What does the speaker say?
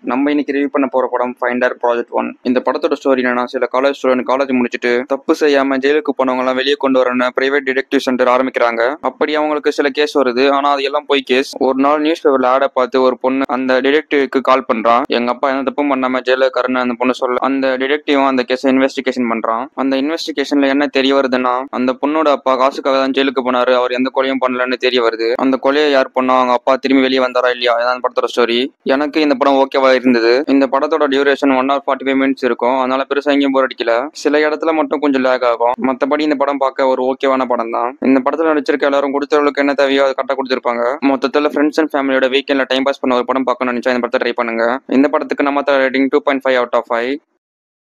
நம்ம இன்னைக்கு ரிவ்யூ பண்ண போற படம் ஃபைண்டர் ப்ராஜெக்ட் ஒன் இந்த படத்தோட ஸ்டோரி என்னன்னா சில காலேஜ் ஸ்டூடெண்ட் காலேஜ் முடிச்சுட்டு தப்பு செய்யாம ஜெயிலுக்கு போனவங்க எல்லாம் வெளியே கொண்டு வரணும் பிரைவேட் டிடெக்டிவ் சென்டர் ஆரம்பிக்கிறாங்க அப்படி அவங்களுக்கு சில கேஸ் வருது ஆனா அது எல்லாம் போய் கேஸ் ஒரு நாள் நியூஸ் பேப்பர்ல ஆட பார்த்து ஒரு பொண்ணு அந்த டிடெக்டிவ்க்கு கால் பண்றான் எங்க அப்பா எந்த தப்பும் பண்ணாம ஜெயில இருக்காருன்னு அந்த பொண்ணு சொல்ல அந்த டிடெக்டிவ் அந்த கேஸை இன்வெஸ்டிகேஷன் பண்றான் அந்த இன்வெஸ்டிகேஷன்ல என்ன தெரிய வருதுன்னா அந்த பொண்ணோட அப்பா காசுக்காக தான் ஜெயிலுக்கு போனாரு அவர் எந்த கொலையும் பண்ணலன்னு தெரிய வருது அந்த கொலையை யார் பண்ணா அவங்க அப்பா திரும்பி வெளியே வந்தாரா இல்லையா இதான் படத்தோட ஸ்டோரி எனக்கு இந்த படம் ஓகேவா இருந்தது இந்த படத்தோட duration one hour forty five minutes இருக்கும் அதனால பெருசா எங்கேயும் போர் அடிக்கல சில இடத்துல மட்டும் கொஞ்சம் லேக் ஆகும் மத்தபடி இந்த படம் பார்க்க ஒரு ஓகேவான படம் தான் இந்த படத்துல நடிச்சிருக்க எல்லாரும் கொடுத்தவங்களுக்கு என்ன தேவையோ அதை கரெக்டாக கொடுத்துருப்பாங்க மொத்தத்துல ஃப்ரெண்ட்ஸ் அண்ட் ஃபேமிலியோட வீக்கெண்ட்ல டைம் பாஸ் பண்ண ஒரு படம் பார்க்கணும்னு நினைச்சா இந்த படத்தை ட்ரை பண்ணுங்க இந்த படத்துக்கு நம்ம rating two point five out of five